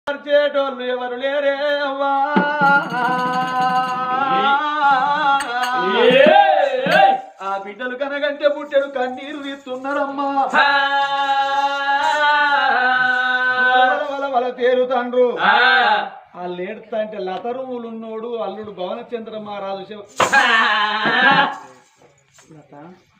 చేటోళ్ళు ఎవరు లేరే అవ్వా ఆ బిడ్డలు కనగంటే పుట్టెడు కన్నీరు తీస్తున్నారమ్మా వల వల వల తేరుతండ్రు వాళ్ళు ఏడుతా అంటే లతరువులు ఉన్నోడు అల్లుడు భవనచంద్ర మహారాజు శివ లత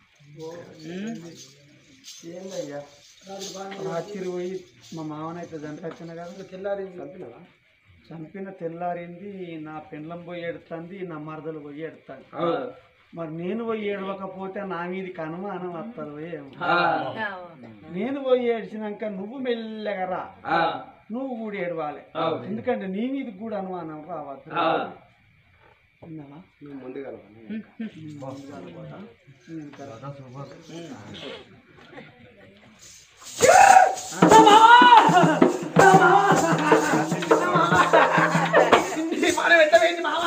ఏందయ్యా రాత్రి పోయి మా మామనైతే చంపొచ్చిన కదా తెల్లారింది చంపినవా చంపిన తెల్లారింది నా పెండ్లం పోయి ఎడుతుంది నా మరదలు పోయి ఎడుతుంది మరి నేను పోయి ఏడవకపోతే నా మీది అనుమానం వస్తుంది ఏమో నేను పోయి ఏడ్చినాక నువ్వు మెల్లగా రా నువ్వు కూడా ఏడవాలి ఎందుకంటే నీ మీద కూడా అనుమానం రావద్దు విన్నావా? నేను ముందుగా పోతా. నేను తర్వాత. మనం ఎంత పోయింది మామ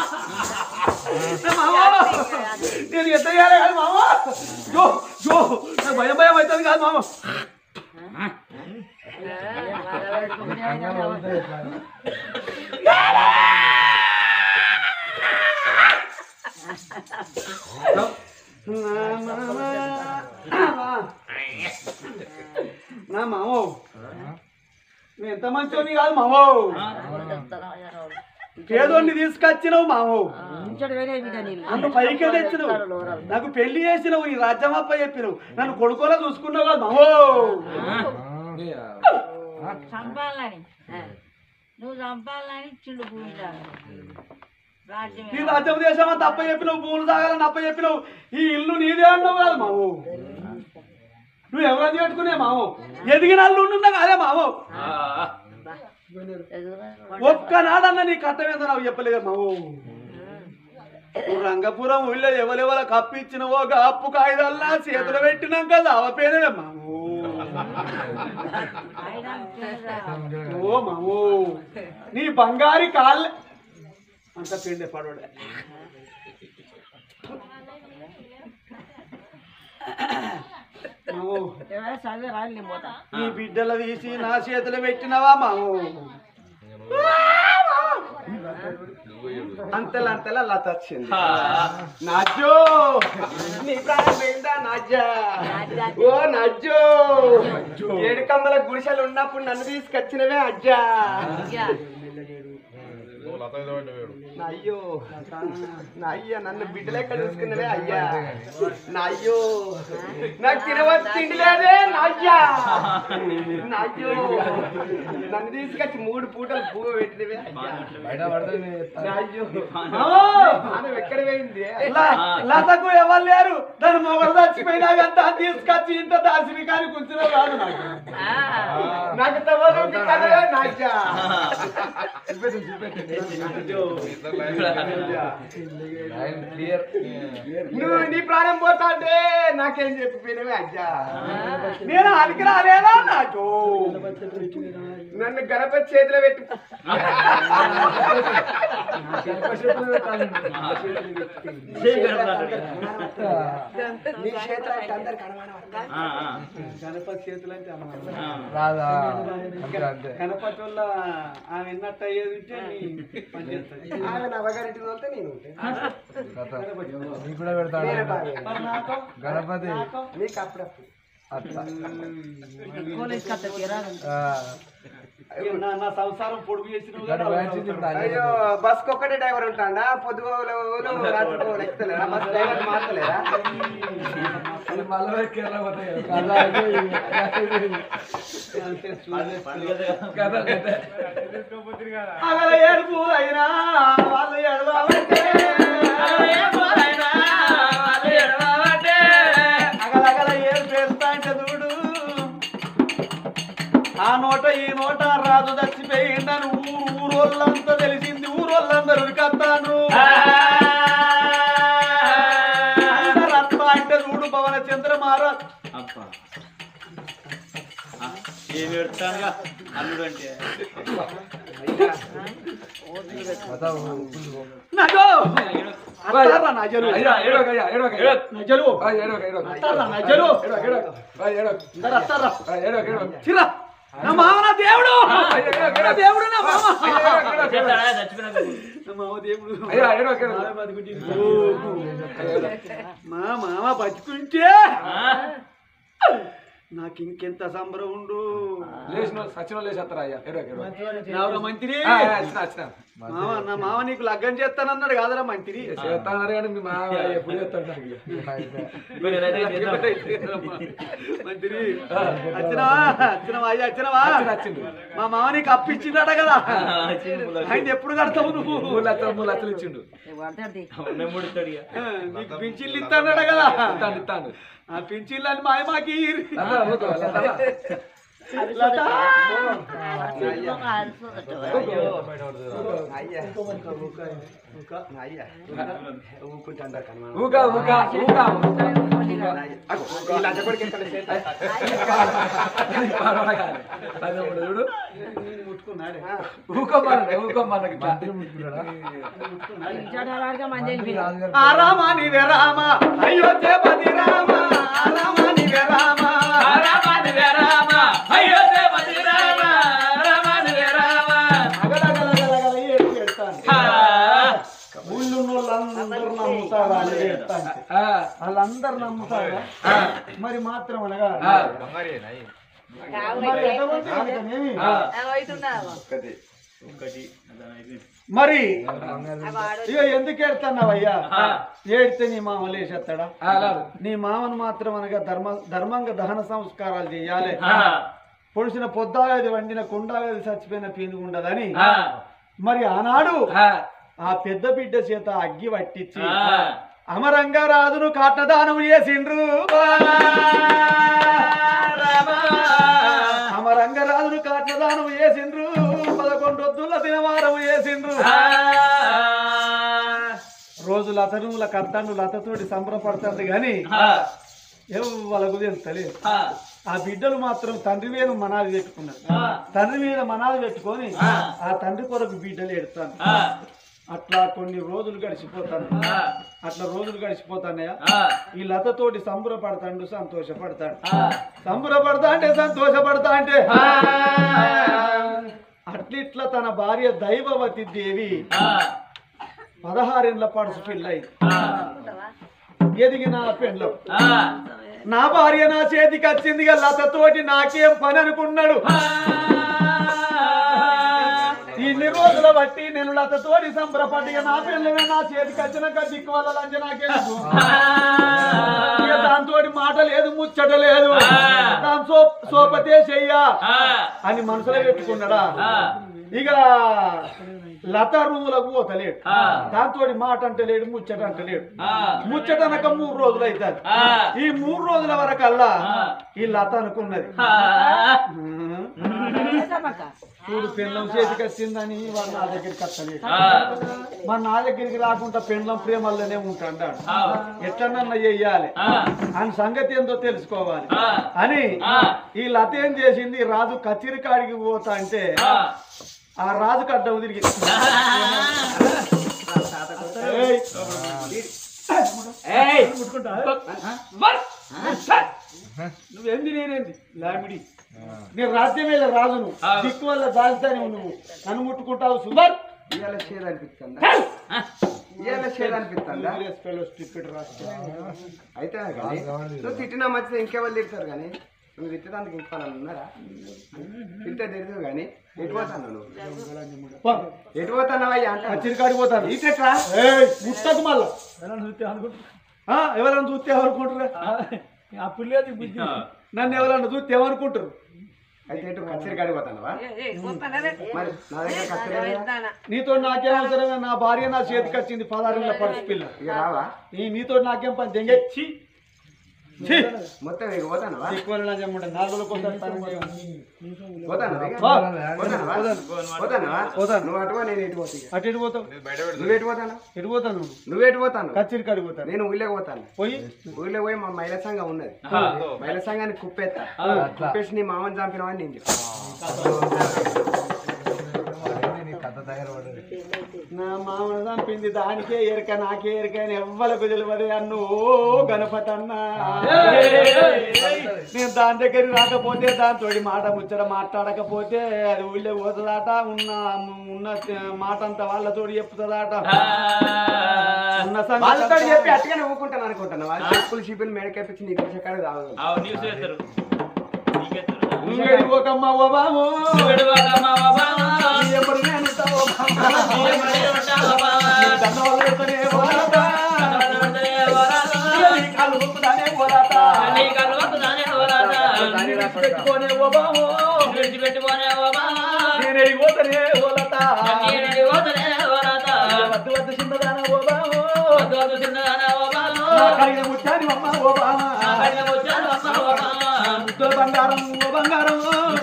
నేను ఎంత చేయాలి కాదు మామ జో జో నాకు భయం భయం అవుతుంది కాదు మామ నా మామ నువ్వు ఎంత మంచోని కాదు మామో పేదోడిని తీసుకొచ్చినావు మామో నన్ను పైకి తెచ్చినావు నాకు పెళ్లి చేసినావు ఈ రాజ్యమప్ప చెప్పినావు నన్ను కొడుకోలా చూసుకున్నావు కదా మామో చంపాలని నువ్వు చంపాలని చిల్లు పూజాలి రాజ్యం నీ రాజ్యం దేశమా తప్ప చెప్పినావు భూములు సాగాలని అప్ప చెప్పినావు ఈ ఇల్లు నీదే అన్నావు కదా మామో నువ్వు ఎవరని పెట్టుకునే మామో ఎదిగిన అల్లు ఉండున్నా కాదే మామో ఒక్కనాడన్న నీ కట్టమేదో నాకు చెప్పలేదు మామో నువ్వు రంగపురం ఊళ్ళో ఎవరెవర కప్పిచ్చినవో గా అప్పు కాగితాల్లా చేతులు పెట్టినాక అవపోయినే మామో ఓ మామో నీ బంగారి కాళ్ళ అంత పిండే పడోడే మామో చదివి రాలి నేను పోతా నీ బిడ్డలు తీసి నా చేతులు పెట్టినవా మాము అంతలా అంతలా లత వచ్చింది నాజో నీ ప్రాణం పోయిందా నాజా ఓ నాజో ఏడు కమ్మల గుడిసెలు ఉన్నప్పుడు నన్ను తీసుకొచ్చినవే అజ్జా నా అయ్యో నా అయ్యా నన్ను బిడ్డలెక్క చూసుకున్నవే అయ్యా నా అయ్యో నాకు తినవద్దు తిండి లేదే నా అయ్యా నా అయ్యో నన్ను తీసుకొచ్చి మూడు పూటలు పువ్వు పెట్టినవే అయ్యా నా అయ్యో మనం ఎక్కడ పోయింది లతకు ఎవరు లేరు దాని మొగలు చచ్చిపోయినా అంతా తీసుకొచ్చి ఇంత దాసిని కానీ కూర్చునే రాదు నాకు నాకు తవ్వదు నాజా నువ్వు నీ ప్రాణం పోతా అంటే నాకేం చెప్పిపోయినవే అజ్జా నేను అనికి రాలేదా నాకు నన్ను గణపతి చేతిలో పెట్టి నీ చేతిలో పెట్టి అందరు గణపతి చేతులు అంటే రాదా అంతే అంతే గణపతి వల్ల ఆమె ఎన్నట్టు అయ్యేది ఉంటే నీ పని చేస్తుంది ఆమె నవగారింటి వెళ్తే నేను కథ. నీకు కూడా పెడతాడు మరి నాకు గణపతి నీకు అప్పుడప్పుడు అట్లా పోలీస్ కథ తీరాలి ఆ, నా నా సంసారం పొడుగు చేసిన గడు వేయించింది ఇప్పుడు అదే. అయ్యో బస్ ఒక్కటే డ్రైవర్ ఉంటాడా పొద్దుగోలు రాత్రిగోలు ఎక్కుతలేరా బస్ డ్రైవర్ మారతలేరా అది మళ్ళీ కేరళ పోతాయి కదా. కథ ఇది. కథ కథ. అగల ఏడుపు అయినా వాళ్ళు ఎడవాలంటే అగలగల ఏడుపు వేస్తా అంటే చూడు ఆ నోట ఈ నోట రాజు చచ్చిపోయిందని ఊరు ఊరోళ్ళంతా తెలిసింది ఊరోళ్ళందరూ ఉరికత్తాను రత్న అంటే చూడు పవన చంద్ర మహారాజ్ ఏమి పెడతానుగా అల్లుడు అంటే కథ ఉప్పులు. నజో అత్తారా నజలు అయ్యా, ఏడవకు, అయ్యా, ఏడవకు, ఏడవకు. నజలు ఆ, ఏడవకు, ఏడవకు. అత్తారా నజలు ఏడవకు, ఏడవకు. ఆ, ఏడవకు. అందరు అత్తారా ఆ, ఏడవకు, ఏడవకు. చిరా నా మామ నా దేవుడు నా దేవుడు నా మామ నా మామ దేవుడు అయ్యో అయ్యో అక్కడ మామ బతుకుంటే మా మామ బతుకుంటే నాకు ఇంకెంత సంబరం ఉండు లేచిన సచిన లేచేస్తారా అయ్యా ఎరు ఎక్కడ నావరా మంత్రి వచ్చిన వచ్చిన మామ నా మామ నీకు లగ్గం చేస్తానన్నాడు కాదరా మంత్రి చేస్తానన్నారు కానీ మీ మా ఎప్పుడు చేస్తాడు నాకు ఇక. మంత్రి వచ్చినవా వచ్చినవా అయ్యా వచ్చినవా వచ్చిండు, వచ్చిండు. మా మామ నీకు అప్పిచ్చిందట కదా ఆయన ఎప్పుడు కడతావు నువ్వు మూడు లక్షలు మూడు లక్షలు ఇచ్చిండు పడుతుంది ఆ, నీకు పింఛన్లు ఇస్తానట కదా ఇస్తాను ఇస్తాను ఆ పింఛన్లు అని మాయ మాకి లత, ఊకో, లత. లత. అయ్యా అయ్యా ఊకుంటాంటారు కానీ మనం. ఊక ఊక ఊక అగో, ఈ లంచ కొడుకు ఎక్కడ చేస్తాడు? పర్వాలేదు. అదే ఇప్పుడు చూడు ముట్టుకున్నాడే ఊకోమన్నాడు ఊకోమన్నాడు ఇట్లా మంచి ఆ రామ నీవే రామ అయోధ్యపతి రామ ఆ రామ నీవే రామ అగలగలగలగల ఏడు ఏడుతాను. ఊళ్ళో వాళ్ళందరూ నమ్ముతారా అని ఏడుతాను. ఆ, వాళ్ళందరూ నమ్ముతారా మరి మాత్రం అనగా ఆ, మరి ఎటువంటి వాళ్ళకనేమి? ఆ. మరి ఇక ఎందుకు ఏడుతున్నావయ్యా ఏడితే నీ మామ లేచేస్తాడా ఆ, అలాగే. నీ మామను మాత్రం అనగా ధర్మ ధర్మంగా దహన సంస్కారాలు చేయాలి పొడిసిన పొద్దాగది వండిన కుండాగది చచ్చిపోయిన పీనుగు ఉండదని మరి ఆనాడు ఆ, ఆ పెద్ద బిడ్డ చేత అగ్గి పట్టించి అమరంగా రాజును కాటదానం చేసిండ్రు అమరంగ రాజును కాటదానం చేసిండ్రు పదకొండు వద్దుల దినవారం చేసిండ్రు రోజు లతను కర్తాండు లతతోటి సంబరపడుతుంది గాని ఎవలకు తెలుస్తలేదు ఆ బిడ్డలు మాత్రం తండ్రి మీద మనాది పెట్టుకున్నారు తండ్రి మీద మనాది పెట్టుకొని ఆ తండ్రి కొరకు బిడ్డలు ఎడతాను అట్లా కొన్ని రోజులు గడిచిపోతాను అట్లా రోజులు గడిచిపోతానయ్యా ఈ లతతోటి సంబరపడతాడు సంతోషపడతాడు సంబరపడతా అంటే సంతోషపడతా అంటే అట్లిట్లా తన భార్య దైవవతి దేవి పదహారేళ్ల పడుసు పిల్లయి ఎదిగిన పెండ్లం నా భార్య నా చేతికి వచ్చింది లతతోటి నాకేం పని అనుకున్నాడు ఇన్ని రోజుల బట్టి నేను లతతోటి సంబరపడి ఇక నా పిల్లమే నా చేతికి వచ్చినాక దిక్కు వల్ల లంచ నాకేందుకు ఇక దాంతో మాట లేదు ముచ్చట లేదు దాని సో సోపతే చెయ్యా అని మనసులో పెట్టుకున్నాడా ఇక లత రూములకు పోతలేడు దాంతో మాట అంటలేడు ముచ్చట అంటలేడు ముచ్చట అనక మూడు రోజులు అవుతుంది ఈ మూడు రోజుల వరకల్లా ఈ లత అనుకున్నది చూడు పెళ్ళం చేతికి వచ్చిందని వాడు నా దగ్గరికి వస్తలేడు మరి నా దగ్గరికి రాకుండా పెళ్ళం ప్రేమల్లోనే ఉంటాడు ఎట్లనన్నా చెయ్యాలి అని సంగతి ఏందో తెలుసుకోవాలి అని ఈ లత ఏం చేసింది రాజు కచ్చిరి కాడికి పోతా అంటే ఆ రాజు కడ్డం తిరిగి ఏయ్. నువ్వేంది నేనేంది లామిడి నేను రాజ్యమే రాజును దిక్కు వల్ల దాల్తానే నువ్వు నన్ను ముట్టుకుంటావు సుందర్ ఇవాళ షేర్ అనిపిస్తుందా ఇవాళ షేర్ అనిపిస్తుందా అయితే కానీ నువ్వు తిట్టినా మంచిది ఇంకెవరు తిడతారు కానీ నువ్వు తిట్టడానికి ఇంకోవాలని ఉన్నారా తింటే తెలుసు కానీ ఎటు పోతాను నువ్వు ఎటు పోతానవా అంటే కచ్చిరి కాడికి పోతాను ఇటెట్రా ఏయ్, ముట్టకు మళ్ళా ఆ, ఎవరైనా చూస్తే ఏమనుకుంటారు అప్పుడు లేదు బుద్ధి నన్ను ఎవరైనా చూస్తే ఏమనుకుంటారు అయితే ఎటు కచేరి కాడికి పోతానవా మరి నా దగ్గర కచేరి నీతో నాకేం అవసరమే నా భార్య నా చేతికి వచ్చింది పదహారు పడుచు పిల్ల ఇక రావా నీ నీతో నాకేం పని దెంగే ఛీ. ఛీ. మొత్తం ఇక పోతానవా ఎక్కువ నా చెమ్మంటే నాలుగు రోజులకు ఒకసారి పని చేయం. పోతానవా ఇక? పో. పోతానవా పోతానవా పోతాను. నువ్వు అటువా నేను ఇటు పోతా ఇక. అటు ఇటు పోతావు నువ్వు ఎటు పోతాను ఎటు పోతాను నువ్వు నువ్వు ఎటు పోతాను కచ్చిరి కాడికి పోతాను నేను ఊళ్ళోకి పోతాను పోయి ఊళ్ళో పోయి మా మహిళా సంఘం ఉన్నది మహిళా సంఘాన్ని కుప్పేస్తా కుప్పేసి నీ మామని చంపినావని నేను చెప్తాను నా మామను చంపింది దానికే ఎరక నాకే ఎరక అని ఎవ్వలకు తెలియదు అన్ను ఓ గణపతి అన్నా నేను దాని దగ్గర రాకపోతే దాంతో మాట ముచ్చట మాట్లాడకపోతే అది ఊళ్ళో పోతుందట ఉన్న ఉన్న మాట అంతా వాళ్ళతోటి చెప్తుందట ఉన్న సంగతి వాళ్ళతో అంతా- చెప్పి అట్టుగానే ఊకుంటాను అనుకుంటాను వాళ్ళు చెప్పులు షిప్పులు మేడకేపించి నీకు చెక్కడ కావాలి అవు నీవు చేస్తారు నీకెత్తారు ఇంగడి పోకమ్మ ఓ బాము నీ ఎప్పుడు నేను ఉంటా ఓ బామ్మ. నీ దండవలు పెడుతూనే ఓ రాత. నీ కాళ్ళు మొక్కుతానే ఓ రాత. పెట్టుకోనే ఓ బాము. నేను ఎడిగిపోతేనే ఓ లత. వద్దు వద్దు చిన్నదాన ఓ బాము. నా కలిగిన ముత్యాని అమ్మ ఓ బామ. ముద్దుల బంగారం ఓ బంగారం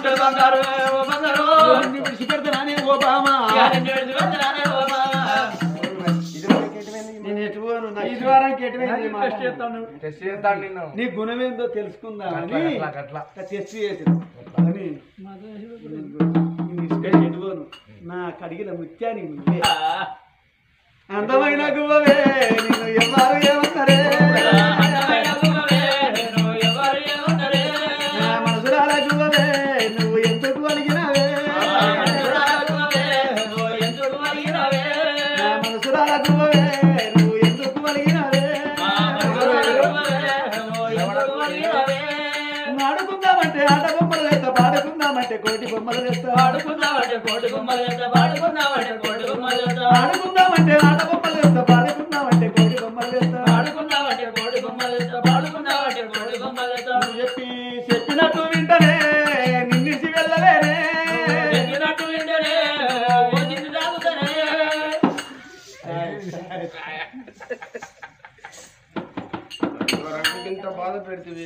నిన్ను విడిచిపెడతానే ఓ బామ నేను ఎటు పోను నా ఇది వారానికి ఎటువైంది టెస్ట్ చేస్తాను టెస్ట్ చేస్తాను నిన్ను నీ గుణమేందో తెలుసుకుందా అని అట్లా అట్లా టెస్ట్ చేసాను అని నేను ఎటువను నా కడిగిన ముత్యానికి నువ్వే అందమైన గువ్వవే నిన్ను ఎవరు ఏమన్నారే నా మనసురాల గువ్వవే నువ్వు ఎందుకు అలిగినావే నా మనసురాల గువ్వవే నువ్వు ఎందుకు అలిగినావే ఆడుకుందామంటే ఆట బొమ్మలు వేస్తా పాడుకుందామంటే కోటి బొమ్మలు వేస్తా ఆడుకుందామంటే కోటి బొమ్మలు వేస్తా పాడుకుందామంటే కోటి బొమ్మలు వేస్తా ఆడుకుందామంటే ఆట బొమ్మలు వేస్తా పాడుకుందామంటే కోటి బొమ్మలు వేస్తా పాడుకుందామంటే కోటి బొమ్మలు వేస్తా పాడుకుందామంటే కోటి బొమ్మలు వేస్తా నువ్వు చెప్పి చెప్పినట్టు వింటనే నిన్నించి వెళ్ళలేనే చెప్పినట్టు వింటేనే వచ్చింది తాగుతానే ఇంత బాధ పెడుతుంది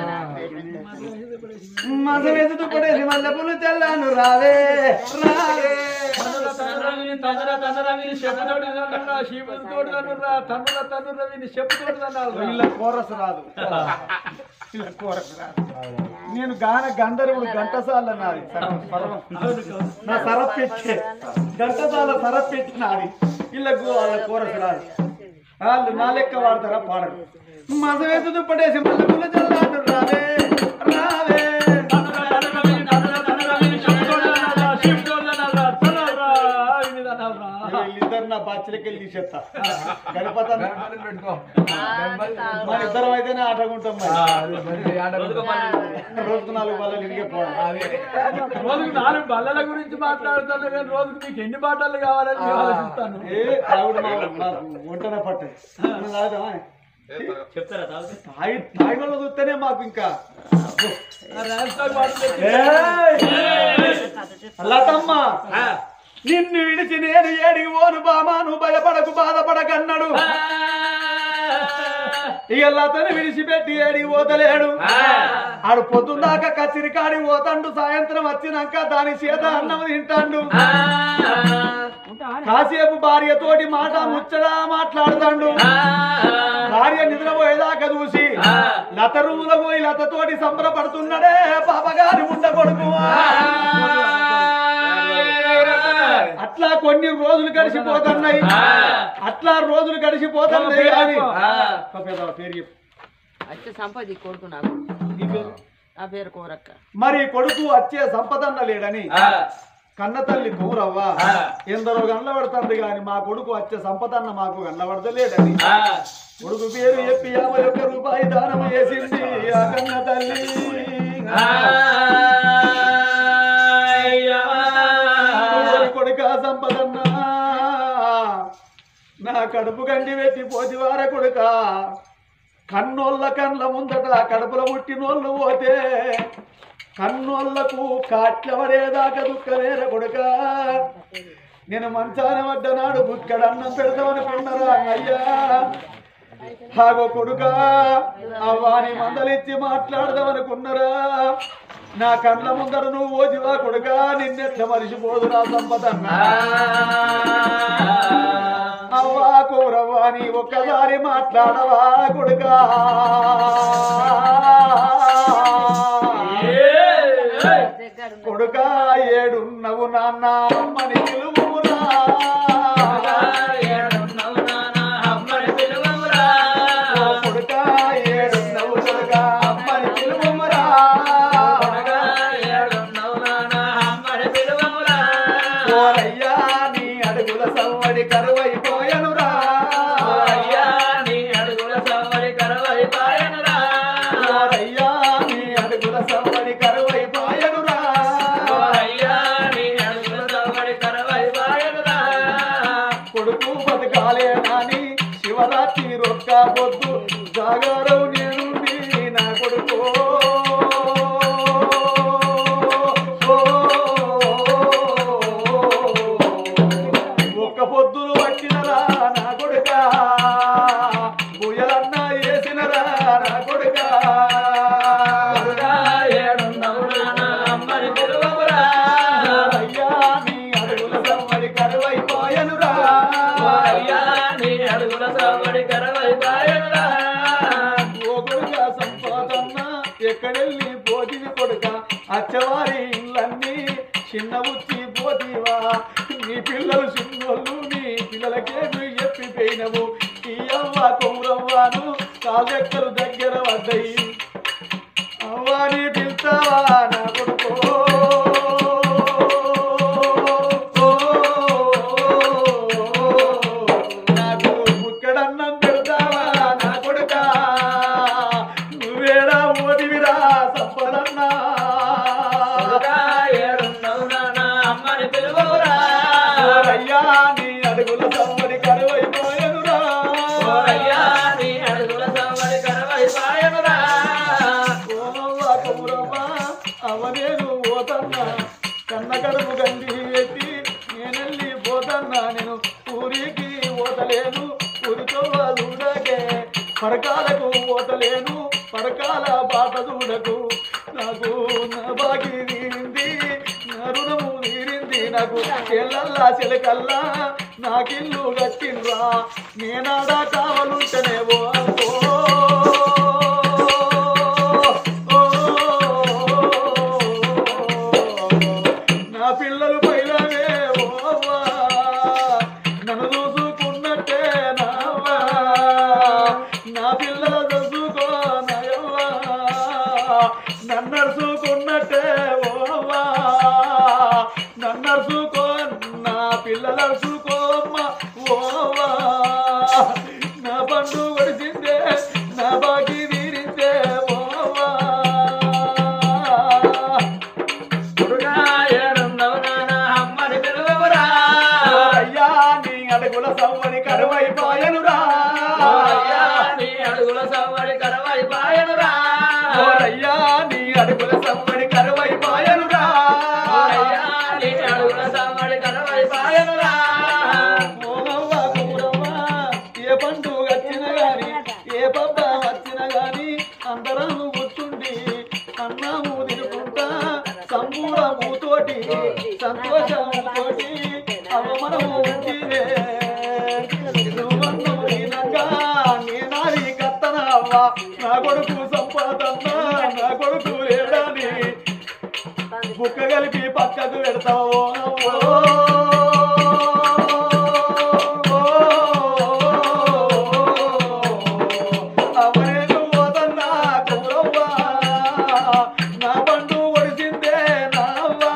మసవేసి దుప్పడేసి మల్లె పూలు తెల్లాను రావే రావే తన్నుల తన్నురవిని తన్నుల తన్నురవిని చెప్పుతోడు తన్నురా శివుడితోడు తన్నురా తన్నుల తన్నురవిని చెప్పుతోడు తన్నాలి వీళ్ళ కోరస్ రాదు వీళ్ళ కోరస్ రాదు నేను గాన గంధర్వుడు ఘంటసాల నాది సర్వం సర్వం నా సరప్ పెట్టే ఘంటసాల సరప్ పెట్టి నాది వీళ్ళకు వాళ్ళ కోరస్ రాదు వాళ్ళు నా లెక్క వాడతారా పాడరు మసవేసి దుప్పటేసి మల్లె పూలు తెల్లాను రావే రావే వీళ్ళిద్దరు నా బాధ్యతకి వెళ్ళి తీసేస్తా గణపతి అన్న. పెట్టుకో మన ఇద్దరం అయితేనే ఆటకుంటాం మరి రోజుకు నాలుగు బల్లలు ఇరిగే పోవాలి రోజుకు నాలుగు బల్లల గురించి మాట్లాడుతాను కానీ రోజుకు నీకు ఎన్ని బాటలు కావాలని నేను ఆలోచిస్తాను ఏ తాగుడు మా నాకు వంటనే పట్టదు మనం తాగుదామా? చెప్తారా తాగుతా తాగి తాగి వాళ్ళు చూస్తేనే మాకు ఇంకా రాజస్థాన్ బాటలు ఏయ్! లతమ్మ నిన్ను విడిచి నేను ఏడికి పోను బామా నువ్వు భయపడకు బాధపడకన్నాడు ఇక లతను విడిచిపెట్టి ఏడికి పోతలేడు ఆడు పొద్దున్నాక కచ్చిరి కాడికి పోతాండు సాయంత్రం వచ్చినాక దాని చేత అన్నం తింటాండు కాసేపు భార్యతోటి మాట ముచ్చడా మాట్లాడుతాండు భార్య నిద్రపోయేదాకా చూసి లత రూములో పోయి లతతోటి సంబరపడుతున్నాడే పాపగారి ఉండ కొడుకు అట్లా కొన్ని రోజులు గడిచిపోతున్నాయి అట్లా రోజులు గడిచిపోతున్నాయి కానీ పెద్దవ పేరు చెప్పు. వచ్చే సంపది కొడుకు నాకు నీ పేరు? నా పేరు కోరక్క మరి కొడుకు వచ్చే సంపదన్న లేడని కన్న తల్లి గౌరవ్వ ఎందరో గండ్లబడుతుంది గాని మా కొడుకు వచ్చే సంపదన్న మాకు గండ్లబడతలేడని కొడుకు పేరు చెప్పి యాభై ఒక్క రూపాయి దానం చేసింది ఆ కన్న తల్లి ఓరి కొడుక సంపదన్న నా కడుపు గండి పెట్టి పోతివార కొడుక కన్నోళ్ళ కండ్ల ముందట కడుపుల ముట్టినోళ్ళు పోతే కన్నోళ్లకు కాట్లవడేదాకా దుఃఖవేర కొడుక నేను మంచాన పడ్డనాడు బుక్కడన్నం పెడతామనుకున్నారా అయ్యా హాగో కొడుక అవ్వాని మందలిచ్చి మాట్లాడదామనుకున్నారా నా కండ్ల ముందర నువ్వు ఓదివా కొడుక నిన్నెట్ల మరిచిపోదురా సంపదన్నా అవ్వా కూరవ్వా నీ ఒక్కసారి మాట్లాడవా కొడుకా కొడుకా ఏడున్నవు నాన్న అమ్మని పిలువురా అడుగుల సవ్వడి కరువైపోయనురా అయ్యా నీ అడుగుల సవ్వడి కరవై పాయనురా అయ్యా నీ అడుగుల సవ్వడి కరువైపోయనురా అయ్యా నీ అడుగుల సవ్వడి కరవై పాయనురా కొడుకు బతకాలే నాని శివరాత్రి రొక్క పొద్దు జాగారం నేను నా కొడుకు ఒక్క పొద్దులు పట్టినరా నా కొడుక బుయలన్న వేసినరా నా కొడుక ఏడున్నవు నాన్న అమ్మని పిలువమురా అయ్యా నీ అడుగుల సమ్మడి కరువైపోయనురా అయ్యా నీ అడుగుల సవ్వడి కరవై పాయనురా ఓగుడుగా సంపాదన్న ఎక్కడెళ్ళి పోతివి కొడుక అచ్చవారి ఇళ్ళన్నీ చిన్న ఉచ్చి పోతివా నీ పిల్లలు చిన్నోళ్ళు నీ పిల్లలకేమి చెప్పిపోయినవు ఈ అవ్వ కౌరవ్వను కాళ్ళెక్కలు దగ్గర పడ్డాయి అవ్వాని పిలుస్తావా నా కొడుకో నాకు ముక్కడన్నం పెడతావా నా కొడుక నువ్వేడా ఓదివిరా సంపదన్నా ఏడున్నవు నాన్న అమ్మని పిలువమురా అయ్యా నీ అడుగుల సమ్మడి కరువైపోయనురా అయ్యా నీ అడుగుల సవ్వడి కరవై పాయనురా కోమవ్వ కౌరవ్వ అవనేను పోతన్నా కన్న కడుపు గండి ఎత్తి నేనెళ్ళి పోతన్నా నేను ఊరికి పోతలేను ఊరితో చూడకే పరకాలకు పోతలేను పరకాల బాట చూడకు నాకు నా బాగి తీరింది నా రుణము తీరింది నాకు చెల్లల్లా చెలకల్లా నాకిల్లు కట్టిండ్రా నేనాడా కావలుంటేనే ఓ నా పిల్లలు పైలాగే ఓవ్వా నన్ను చూసుకున్నట్టే నావ్వా నా పిల్లలు చూసుకో నయవ్వా నన్ను నడుచుకున్నట్టే ఓవ్వా నన్ను నడుచుకో నా పిల్లలు నడుచుకోమ్మ ఓవ్వా నా పండు ఒడిసిందే నా బాకి తీరిందే ఓవ్వా ఏడున్నవు నాన్న అమ్మని పిలువమురా అయ్యా నీ అడుగుల సవ్వని కరువైపోయనురా అయ్యా నీ అడుగుల సవ్వడి కరవై పాయనురా అయ్యా నీ అడుగుల సవ్వని కరువైపోయనురా అయ్యా నీ అడుగుల సవ్వడి కరవై పాయనురా మోనవ్వ కుమరవ్వ, ఏ పండు వచ్చిన గాని ఏ పబ్బ వచ్చిన గాని అందరం కూర్చుండి అన్నాము తినుకుంటా సంబూరముతోటి సంతోషముతోటి అవమనము ఉంటివే నువ్వన్ను తినక నేనాది కత్తనవ్వ నా కొడుకు సంపాదన్న నా కొడుకు లేడని బుక్క కలిపి పక్కకు పెడతావో అవరేను వదన్నా కౌరవ్వ నా పండు ఒడిసిందే నావ్వా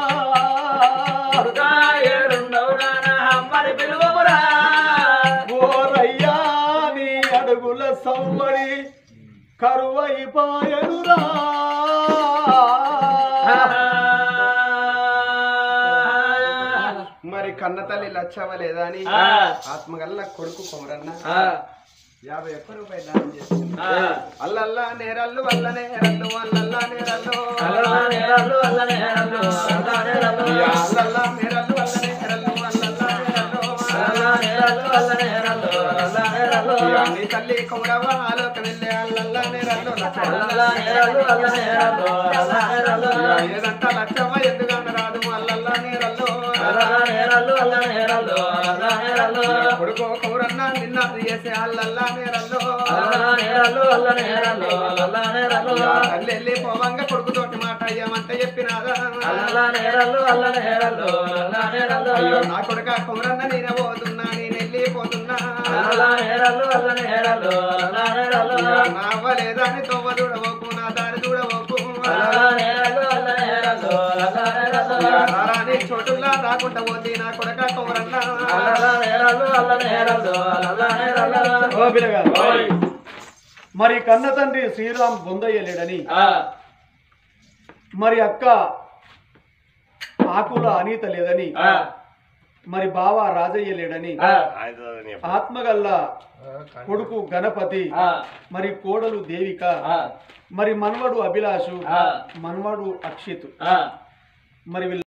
ఏడున్నవు నాన్న అమ్మని పిలువమురా ఓరయ్యా నీ అడుగుల సవ్వడి కరువైపాయనురా మరి కన్న తల్లి లచ్చవ్వలేదా అని ఆ. ఆత్మగల్ల కొడుకు కొమరన్న ఆ. యాభై ఒక్క రూపాయలు దానం చేస్తుంది అల్లల్లా నేరల్లు వల్ల నేరల్లు అల్లల్లా నేరల్లు అల్లలా నేరల్లు, అల్ల నేరల్లు, అల్ల నేరల్లు. ఈ అల్లల్లా నేరల్లు వల్ల నేరల్లు అల్లల్లా నేరల్లు అల్ల నేరల్లు, అల్ల నేరల్లు, అల్ల నేరల్లు. ఈ నీ తల్లి కౌరవ ఆలోక వెళ్ళే అల్లల్లా నేరల్లు అల్ల నేరల్లు, అల్ల నేరల్లు, అల్ల నేరల్లు. ఏదంతా లచ్చవ్వ ఎందుకన్న రాదు అల్లల్లా నేరల్లు అల్ల నేరల్లు, అల్ల నేరల్లు, అల్ల నేరల్లు. కొడుకు కౌరన్న నిన్న చేసే అల్లల్లా నేరల్లు అల్ల నేరల్లు, అల్ల నేరల్లు, అల్ల నేరల్లు. తల్లి వెళ్ళి పోవంగా కొడుకుతోటి మాట అయ్యామంటే చెప్పినాదా అల్ల నేరల్లు, అల్ల నేరల్లు, అల్ల నేరల్లు. అయ్యో నా కొడుక కుమరన్న నేను పోతున్నా నేను వెళ్ళిపోతున్నా అల్ల నేరల్లు, అల్ల నేరల్లు, అల్ల నేరల్లు. నా అవ్వలేదా అని తొవ్వ చూడబోకు నా దారి చూడబోకు అల్ల నేరల్లు, అల్ల నేరల్లు, అల్ల నేరల్లు. రారాని చోటులా రాకుండా పోతే నా కొడక కౌరన్నా ఓ పిల్లగాడు మరి కన్న తండ్రి శ్రీరామ్ బొందయ్యలేడని మరి అక్క ఆకుల అనీత లేదని మరి బావ రాజయ్య లేడని ఆత్మగల్ల కొడుకు గణపతి మరి కోడలు దేవిక మరి మనవడు అభిలాషు మనవడు అక్షిత్ మరి వీళ్ళ